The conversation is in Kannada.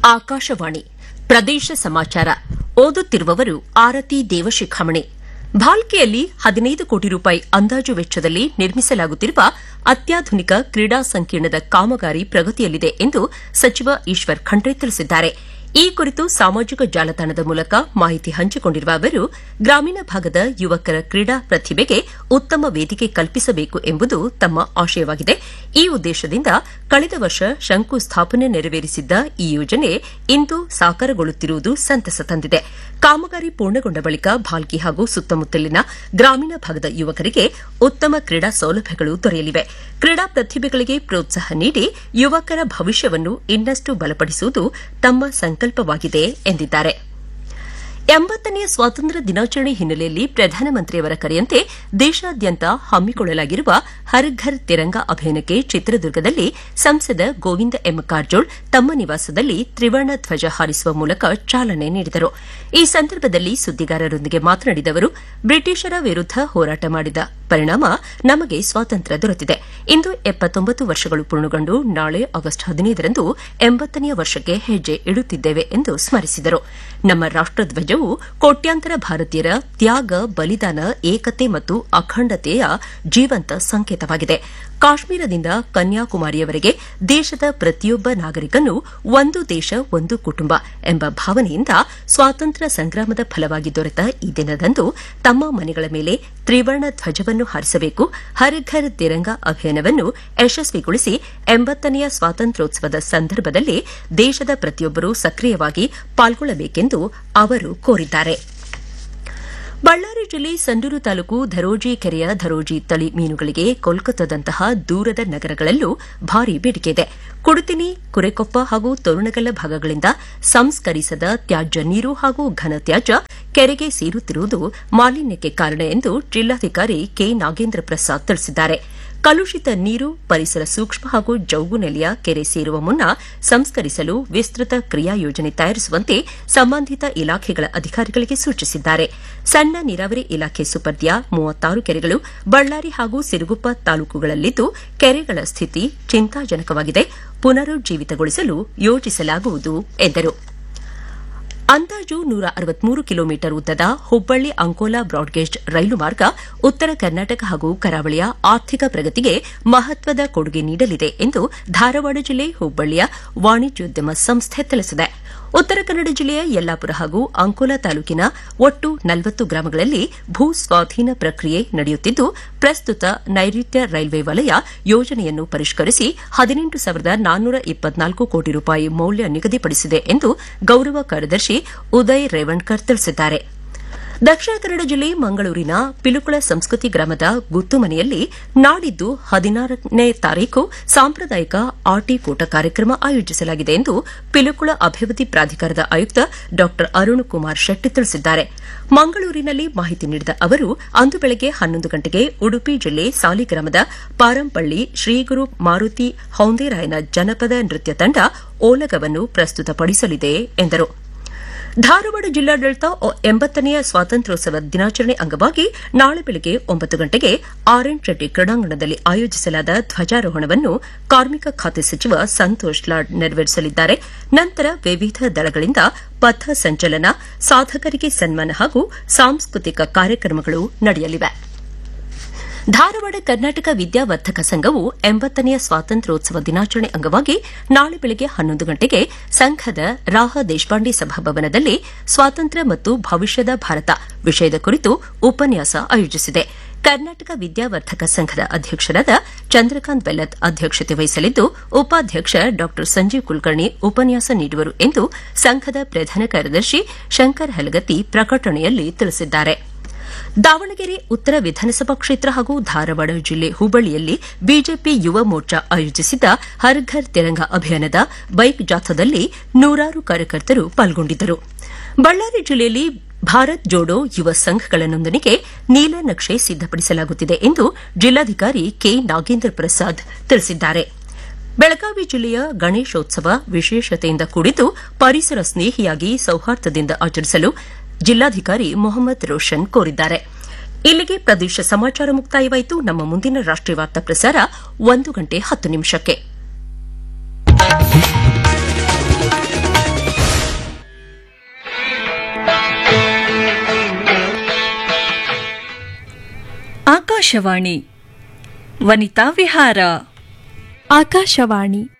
ಆಕಾಶವಾಣಿ ಪ್ರದೇಶ ಸಮಾಚಾರ ಓದುತ್ತಿರುವವರು ಆರತಿ ದೇವಶಿಖಾಮಣಿ ಭಾಲ್ಕೆಯಲ್ಲಿ ಹದಿನೈದು ಕೋಟಿ ರೂಪಾಯಿ ಅಂದಾಜು ವೆಚ್ಚದಲ್ಲಿ ನಿರ್ಮಿಸಲಾಗುತ್ತಿರುವ ಅತ್ಯಾಧುನಿಕ ಕ್ರೀಡಾ ಸಂಕೀರ್ಣದ ಕಾಮಗಾರಿ ಪ್ರಗತಿಯಲ್ಲಿದೆ ಎಂದು ಸಚಿವ ಈಶ್ವರ್ ಖಂಡ್ರೆ ತಿಳಿಸಿದ್ದಾರೆ ಈ ಕುರಿತು ಸಾಮಾಜಿಕ ಜಾಲತಾಣದ ಮೂಲಕ ಮಾಹಿತಿ ಹಂಚಿಕೊಂಡಿರುವ ಅವರು ಗ್ರಾಮೀಣ ಭಾಗದ ಯುವಕರ ಕ್ರೀಡಾ ಪ್ರತಿಭೆಗೆ ಉತ್ತಮ ವೇದಿಕೆ ಕಲ್ಪಿಸಬೇಕು ಎಂಬುದು ತಮ್ಮ ಆಶಯವಾಗಿದೆ ಈ ಉದ್ದೇಶದಿಂದ ಕಳೆದ ವರ್ಷ ಶಂಕುಸ್ಥಾಪನೆ ನೆರವೇರಿಸಿದ್ದ ಈ ಯೋಜನೆ ಇಂದು ಸಾಕಾರಗೊಳ್ಳುತ್ತಿರುವುದು ಸಂತಸ ತಂದಿದೆ ಕಾಮಗಾರಿ ಪೂರ್ಣಗೊಂಡ ಬಳಿಕ ಭಾಲ್ಕಿ ಹಾಗೂ ಸುತ್ತಮುತ್ತಲಿನ ಗ್ರಾಮೀಣ ಭಾಗದ ಯುವಕರಿಗೆ ಉತ್ತಮ ಕ್ರೀಡಾ ಸೌಲಭ್ಯಗಳು ದೊರೆಯಲಿವೆ ಕ್ರೀಡಾ ಪ್ರತಿಭೆಗಳಿಗೆ ಪ್ರೋತ್ಸಾಹ ನೀಡಿ ಯುವಕರ ಭವಿಷ್ಯವನ್ನು ಇನ್ನಷ್ಟು ಬಲಪಡಿಸುವುದು ತಮ್ಮ ಸಂಕಲ್ಪವಾಗಿದೆ ಎಂದಿದ್ದಾರೆ ಎಂಬತ್ತನೇ ಸ್ವಾತಂತ್ರ್ಯ ದಿನಾಚರಣೆ ಹಿನ್ನೆಲೆಯಲ್ಲಿ ಪ್ರಧಾನಮಂತ್ರಿಯವರ ಕರೆಯಂತೆ ದೇಶಾದ್ಯಂತ ಹಮ್ಮಿಕೊಳ್ಳಲಾಗಿರುವ ಹರ್ ಘರ್ ತಿರಂಗ ಅಭಿಯಾನಕ್ಕೆ ಚಿತ್ರದುರ್ಗದಲ್ಲಿ ಸಂಸದ ಗೋವಿಂದ ಎಂ ಕಾರಜೋಳ್ ತಮ್ಮ ನಿವಾಸದಲ್ಲಿ ತ್ರಿವರ್ಣ ಧ್ವಜ ಹಾರಿಸುವ ಮೂಲಕ ಚಾಲನೆ ನೀಡಿದರು ಈ ಸಂದರ್ಭದಲ್ಲಿ ಸುದ್ದಿಗಾರರೊಂದಿಗೆ ಮಾತನಾಡಿದ ಅವರು ಬ್ರಿಟಿಷರ ವಿರುದ್ದ ಹೋರಾಟ ಮಾಡಿದ ಪರಿಣಾಮ ನಮಗೆ ಸ್ವಾತಂತ್ರ್ಯ ದೊರೆತಿದೆ ಇಂದು ಎಪ್ಪತ್ತೊಂಬತ್ತು ವರ್ಷಗಳು ಪೂರ್ಣಗೊಂಡು ನಾಳೆ ಆಗಸ್ಟ್ ಹದಿನೈದರಂದು ಎಂಬತ್ತನೆಯ ವರ್ಷಕ್ಕೆ ಹೆಜ್ಜೆ ಇಡುತ್ತಿದ್ದೇವೆ ಎಂದು ಸ್ಮರಿಸಿದರು ನಮ್ಮ ರಾಷ್ಟಧ್ವಜವು ಕೋಟ್ಯಾಂತರ ಭಾರತೀಯರ ತ್ಯಾಗ ಬಲಿದಾನ ಏಕತೆ ಮತ್ತು ಅಖಂಡತೆಯ ಜೀವಂತ ಸಂಕೇತವಾಗಿದೆ ಕಾಶ್ಮೀರದಿಂದ ಕನ್ಯಾಕುಮಾರಿಯವರೆಗೆ ದೇಶದ ಪ್ರತಿಯೊಬ್ಬ ನಾಗರಿಕನು ಒಂದು ದೇಶ ಒಂದು ಕುಟುಂಬ ಎಂಬ ಭಾವನೆಯಿಂದ ಸ್ವಾತಂತ್ರ್ಯ ಸಂಗ್ರಾಮದ ಫಲವಾಗಿ ದೊರೆತ ಈ ದಿನದಂದು ತಮ್ಮ ಮನೆಗಳ ಮೇಲೆ ತ್ರಿವರ್ಣ ಧ್ವಜವನ್ನು ಹಾರಿಸಬೇಕು ಹರ್ ಘರ್ ತಿರಂಗ ಅಭಿಯಾನವನ್ನು ಯಶಸ್ವಿಗೊಳಿಸಿ ಎಂಬತ್ತನೆಯ ಸ್ವಾತಂತ್ರ್ಯೋತ್ಸವದ ಸಂದರ್ಭದಲ್ಲಿ ದೇಶದ ಪ್ರತಿಯೊಬ್ಬರೂ ಸಕ್ರಿಯವಾಗಿ ಪಾಲ್ಗೊಳ್ಳಬೇಕೆಂದು ಅವರು ಕೋರಿದ್ದಾರೆ ಬಳ್ಳಾರಿ ಜಿಲ್ಲೆ ಸಂಡೂರು ತಾಲೂಕು ಧರೋಜಿ ಕೆರೆಯ ಧರೋಜಿ ತಳಿ ಮೀನುಗಳಿಗೆ ಕೋಲ್ಕತ್ತಾದಂತಹ ದೂರದ ನಗರಗಳಲ್ಲೂ ಭಾರಿ ಬೇಡಿಕೆಯಿದೆ ಕುಡುತಿನಿ ಕುರೆಕೊಪ್ಪ ಹಾಗೂ ತೋರಣಗಲ್ಲ ಭಾಗಗಳಿಂದ ಸಂಸ್ಕರಿಸದ ತ್ಯಾಜ್ಯ ನೀರು ಹಾಗೂ ಘನತ್ಯಾಜ್ಯ ಕೆರೆಗೆ ಸೇರುತ್ತಿರುವುದು ಮಾಲಿನ್ಯಕ್ಕೆ ಕಾರಣ ಎಂದು ಜಿಲ್ಲಾಧಿಕಾರಿ ಕೆ ನಾಗೇಂದ್ರ ಪ್ರಸಾದ್ ತಿಳಿಸಿದ್ದಾರೆ ಕಲುಷಿತ ನೀರು ಪರಿಸರ ಸೂಕ್ಷ್ಮ ಹಾಗೂ ಜೌಗು ನೆಲೆಯ ಕೆರೆ ಸೇರುವ ಮುನ್ನ ಸಂಸ್ಕರಿಸಲು ವಿಸ್ತೃತ ಕ್ರಿಯಾ ಯೋಜನೆ ತಯಾರಿಸುವಂತೆ ಸಂಬಂಧಿತ ಇಲಾಖೆಗಳ ಅಧಿಕಾರಿಗಳಿಗೆ ಸೂಚಿಸಿದ್ದಾರೆ ಸಣ್ಣ ನೀರಾವರಿ ಇಲಾಖೆ ಸುಪರ್ದಿಯ ಮೂವತ್ತಾರು ಕೆರೆಗಳು ಬಳ್ಳಾರಿ ಹಾಗೂ ಸಿರುಗುಪ್ಪ ತಾಲೂಕುಗಳಲ್ಲಿದ್ದು ಕೆರೆಗಳ ಸ್ಥಿತಿ ಚಿಂತಾಜನಕವಾಗಿದೆ ಪುನರುಜ್ಜೀವಿತಗೊಳಿಸಲು ಯೋಜಿಸಲಾಗುವುದು ಎಂದರು ಅಂದಾಜು ನೂರ ಅರವತ್ಮೂರು ಕಿಲೋಮೀಟರ್ ಉದ್ದದ ಹುಬ್ಬಳ್ಳಿ ಅಂಕೋಲಾ ಬ್ರಾಡ್ಗೇಜ್ ರೈಲು ಮಾರ್ಗ ಉತ್ತರ ಕರ್ನಾಟಕ ಹಾಗೂ ಕರಾವಳಿಯ ಆರ್ಥಿಕ ಪ್ರಗತಿಗೆ ಮಹತ್ವದ ಕೊಡುಗೆ ನೀಡಲಿದೆ ಎಂದು ಧಾರವಾಡ ಜಿಲ್ಲೆ ಹುಬ್ಬಳ್ಳಿಯ ವಾಣಿಜ್ಯೋದ್ಯಮ ಸಂಸ್ಥೆ ತಿಳಿಸಿದೆ ಉತ್ತರ ಕನ್ನಡ ಜಿಲ್ಲೆಯ ಯಲ್ಲಾಪುರ ಹಾಗೂ ಅಂಕೋಲಾ ತಾಲೂಕಿನ ಒಟ್ಟು ನಲವತ್ತು ಗ್ರಾಮಗಳಲ್ಲಿ ಭೂ ಸ್ವಾಧೀನ ಪ್ರಕ್ರಿಯೆ ನಡೆಯುತ್ತಿದ್ದು ಪ್ರಸ್ತುತ ನೈಋತ್ಯ ರೈಲ್ವೆ ವಲಯ ಯೋಜನೆಯನ್ನು ಪರಿಷ್ಕರಿಸಿ ಹದಿನೆಂಟು ಸಾವಿರದ ನಾನ್ನೂರ ಇಪ್ಪತ್ನಾಲ್ಕು ಕೋಟಿ ರೂಪಾಯಿ ಮೌಲ್ಯ ನಿಗದಿಪಡಿಸಿದೆ ಎಂದು ಗೌರವ ಕಾರ್ಯದರ್ಶಿ ಉದಯ್ ರೇವಣ್ಕರ್ ತಿಳಿಸಿದ್ದಾರೆ ದಕ್ಷಿಣ ಕನ್ನಡ ಜಿಲ್ಲೆ ಮಂಗಳೂರಿನ ಪಿಲುಕುಳ ಸಂಸ್ಕೃತಿ ಗ್ರಾಮದ ಗುತ್ತುಮನೆಯಲ್ಲಿ ನಾಡಿದ್ದು ಹದಿನಾರನೇ ತಾರೀಕು ಸಾಂಪ್ರದಾಯಿಕ ಆಟಿಕೂಟ ಕಾರ್ಯಕ್ರಮ ಆಯೋಜಿಸಲಾಗಿದೆ ಎಂದು ಪಿಲುಕುಳ ಅಭಿವೃದ್ಧಿ ಪ್ರಾಧಿಕಾರದ ಆಯುಕ್ತ ಡಾ ಅರುಣ್ ಕುಮಾರ್ ಶೆಟ್ಟಿ ತಿಳಿಸಿದ್ದಾರೆ ಮಂಗಳೂರಿನಲ್ಲಿ ಮಾಹಿತಿ ನೀಡಿದ ಅವರು ಅಂದು ಬೆಳಗ್ಗೆ ಹನ್ನೊಂದು ಗಂಟೆಗೆ ಉಡುಪಿ ಜಿಲ್ಲೆ ಸಾಲಿಗ್ರಾಮದ ಪಾರಂಪಳ್ಳಿ ಶ್ರೀಗುರು ಮಾರುತಿ ಹೌಂದೇರಾಯನ ಜನಪದ ನೃತ್ಯ ತಂಡ ಓಲಗವನ್ನು ಪ್ರಸ್ತುತಪಡಿಸಲಿದೆ ಎಂದರು ಧಾರವಾಡ ಜಿಲ್ಲಾಡಳಿತ ಎಂಬತ್ತನೆಯ ಸ್ವಾತಂತ್ರ್ಯೋತ್ಸವ ದಿನಾಚರಣೆ ಅಂಗವಾಗಿ ನಾಳೆ ಬೆಳಗ್ಗೆ ಒಂಬತ್ತು ಗಂಟೆಗೆ ಆರ್ಎನ್ ಶೆಟ್ಟಿ ಕ್ರೀಡಾಂಗಣದಲ್ಲಿ ಆಯೋಜಿಸಲಾದ ಧ್ವಜಾರೋಹಣವನ್ನು ಕಾರ್ಮಿಕ ಖಾತೆ ಸಚಿವ ಸಂತೋಷ್ ಲಾಡ್ ನೆರವೇರಿಸಲಿದ್ದಾರೆ ನಂತರ ವಿವಿಧ ದಳಗಳಿಂದ ಪಥ ಸಂಚಲನ ಸಾಧಕರಿಗೆ ಸನ್ಮಾನ ಹಾಗೂ ಸಾಂಸ್ಕೃತಿಕ ಕಾರ್ಯಕ್ರಮಗಳು ನಡೆಯಲಿವೆ ಧಾರವಾಡ ಕರ್ನಾಟಕ ವಿದ್ಯಾವರ್ಧಕ ಸಂಘವು ಎಂಬತ್ತನೆಯ ಸ್ವಾತಂತ್ರ್ಯೋತ್ಸವ ದಿನಾಚರಣೆ ಅಂಗವಾಗಿ ನಾಳೆ ಬೆಳಗ್ಗೆ ಹನ್ನೊಂದು ಗಂಟೆಗೆ ಸಂಘದ ರಾಹ ದೇಶಪಾಂಡೆ ಸಭಾಭವನದಲ್ಲಿ ಸ್ವಾತಂತ್ರ್ಯ ಮತ್ತು ಭವಿಷ್ಯದ ಭಾರತ ವಿಷಯದ ಕುರಿತು ಉಪನ್ಯಾಸ ಆಯೋಜಿಸಿದೆ ಕರ್ನಾಟಕ ವಿದ್ಯಾವರ್ಧಕ ಸಂಘದ ಅಧ್ಯಕ್ಷರಾದ ಚಂದ್ರಕಾಂತ್ ಬೆಲ್ಲತ್ ಅಧ್ಯಕ್ಷತೆ ವಹಿಸಲಿದ್ದು ಉಪಾಧ್ಯಕ್ಷ ಡಾ ಸಂಜೀವ್ ಕುಲಕರ್ಣಿ ಉಪನ್ಯಾಸ ನೀಡುವರು ಎಂದು ಸಂಘದ ಪ್ರಧಾನ ಕಾರ್ಯದರ್ಶಿ ಶಂಕರ್ ಹಲಗತ್ತಿ ಪ್ರಕಟಣೆಯಲ್ಲಿ ತಿಳಿಸಿದ್ದಾರೆ ದಾವಣಗೆರೆ ಉತ್ತರ ವಿಧಾನಸಭಾ ಕ್ಷೇತ್ರ ಹಾಗೂ ಧಾರವಾಡ ಜಿಲ್ಲೆ ಹುಬ್ಬಳ್ಳಿಯಲ್ಲಿ ಬಿಜೆಪಿ ಯುವ ಮೋರ್ಚಾ ಆಯೋಜಿಸಿದ್ದ ಹರ್ ಘರ್ ತಿರಂಗ ಅಭಿಯಾನದ ಬೈಕ್ ಜಾಥಾದಲ್ಲಿ ನೂರಾರು ಕಾರ್ಯಕರ್ತರು ಪಾಲ್ಗೊಂಡಿದ್ದರು ಬಳ್ಳಾರಿ ಜಿಲ್ಲೆಯಲ್ಲಿ ಭಾರತ್ ಜೋಡೋ ಯುವ ಸಂಘಗಳ ನೋಂದಣಿಗೆ ನೀಲನಕ್ಷೆ ಸಿದ್ದಪಡಿಸಲಾಗುತ್ತಿದೆ ಎಂದು ಜಿಲ್ಲಾಧಿಕಾರಿ ಕೆ ನಾಗೇಂದ್ರ ಪ್ರಸಾದ್ ತಿಳಿಸಿದ್ದಾರೆ ಬೆಳಗಾವಿ ಜಿಲ್ಲೆಯ ಗಣೇಶೋತ್ಸವ ವಿಶೇಷತೆಯಿಂದ ಕೂಡಿದ್ದು ಪರಿಸರ ಸ್ನೇಹಿಯಾಗಿ ಸೌಹಾರ್ದದಿಂದ ಆಚರಿಸಲು ಜಿಲ್ಲಾಧಿಕಾರಿ ಮೊಹಮ್ಮದ್ ರೋಷನ್ ಕೋರಿದ್ದಾರೆ ಇಲ್ಲಿಗೆ ಪ್ರದೇಶ ಸಮಾಚಾರ ಮುಕ್ತಾಯವಾಯಿತು ನಮ್ಮ ಮುಂದಿನ ರಾಷ್ಟೀಯ ವಾರ್ತಾ ಪ್ರಸಾರ ಒಂದು ಗಂಟೆ ಹತ್ತು ನಿಮಿಷಕ್ಕೆ ಆಕಾಶವಾಣಿ ವನಿತಾ ವಿಹಾರ ಆಕಾಶವಾಣಿ